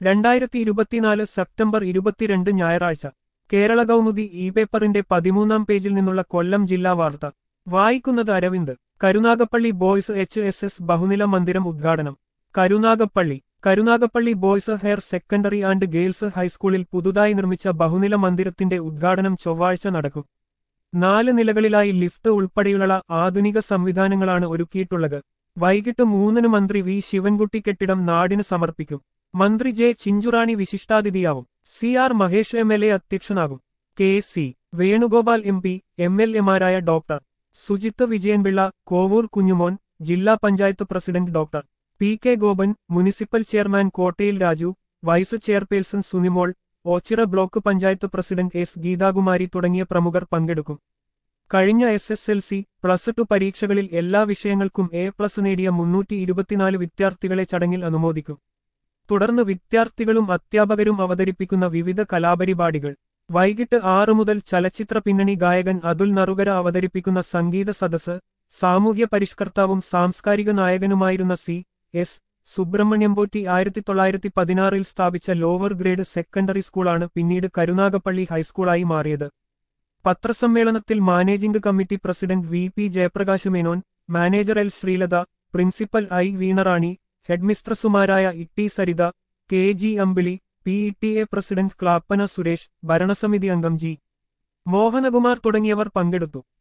രണ്ടായിരത്തി ഇരുപത്തിനാല് സെപ്റ്റംബർ ഇരുപത്തിരണ്ട് ഞായറാഴ്ച കേരള കൗമുദി ഇ പേപ്പറിന്റെ പതിമൂന്നാം പേജിൽ നിന്നുള്ള കൊല്ലം ജില്ലാ വാർത്ത വായിക്കുന്നത് Aravind Karunagappally boys H S S ബഹുനില മന്ദിരം ഉദ്ഘാടനം Karunagappally Karunagappally boys higher secondary and girls ഹൈസ്കൂളിൽ പുതുതായി നിർമ്മിച്ച ബഹുനില മന്ദിരത്തിന്റെ ഉദ്ഘാടനം ചൊവ്വാഴ്ച നടക്കും നാല് നിലകളിലായി ലിഫ്റ്റ് ഉൾപ്പെടെയുള്ള ആധുനിക സംവിധാനങ്ങളാണ് ഒരുക്കിയിട്ടുള്ളത് വൈകിട്ട് മൂന്നിന് മന്ത്രി വി ശിവൻകുട്ടി കെട്ടിടം നാടിന് സമർപ്പിക്കും മന്ത്രി ജെ ചിഞ്ചുറാണി വിശിഷ്ടാതിഥിയാവും C R Mahesh M L A അധ്യക്ഷനാകും K C Venugopal M P M L എമാരായ ഡോക്ടർ സുജിത്ത് വിജയൻപിള്ള കോവൂർ കുഞ്ഞുമോൻ ജില്ലാ panchayat president doctor P K Gopan municipal chairman Kottayil Raju vice chairperson Sunimol Oachira block panchayat president S Geethakumari തുടങ്ങിയ പ്രമുഖർ പങ്കെടുക്കും കഴിഞ്ഞ S S L C plus two പരീക്ഷകളിൽ എല്ലാ വിഷയങ്ങൾക്കും എ പ്ലസ് നേടിയ മുന്നൂറ്റി ഇരുപത്തിനാല് വിദ്യാർത്ഥികളെ ചടങ്ങിൽ അനുമോദിക്കും തുടർന്ന് വിദ്യാർത്ഥികളും അധ്യാപകരും അവതരിപ്പിക്കുന്ന വിവിധ കലാപരിപാടികൾ വൈകിട്ട് ആറു മുതൽ ചലച്ചിത്ര പിന്നണി ഗായകൻ അതുൽ നറുകര അവതരിപ്പിക്കുന്ന സംഗീത സദസ് സാമൂഹ്യ പരിഷ്കർത്താവും സാംസ്കാരിക നായകനുമായിരുന്ന സി എസ് സുബ്രഹ്മണ്യം പോറ്റി ആയിരത്തി തൊള്ളായിരത്തി പതിനാറിൽ സ്ഥാപിച്ച ലോവർ ഗ്രേഡ് സെക്കൻഡറി സ്കൂളാണ് പിന്നീട് കരുനാഗപ്പള്ളി ഹൈസ്കൂളായി മാറിയത് പത്രസമ്മേളനത്തിൽ managing committee president V P Jayaprakash Menon manager L Sreelatha principal I Veenarani ഹെഡ്മിസ്ട്രസുമാരായ ഇട്ടി Saritha K G Ambili P E T A president Klappana Suresh ഭരണസമിതി അംഗം ജി മോഹനകുമാർ തുടങ്ങിയവർ പങ്കെടുത്തു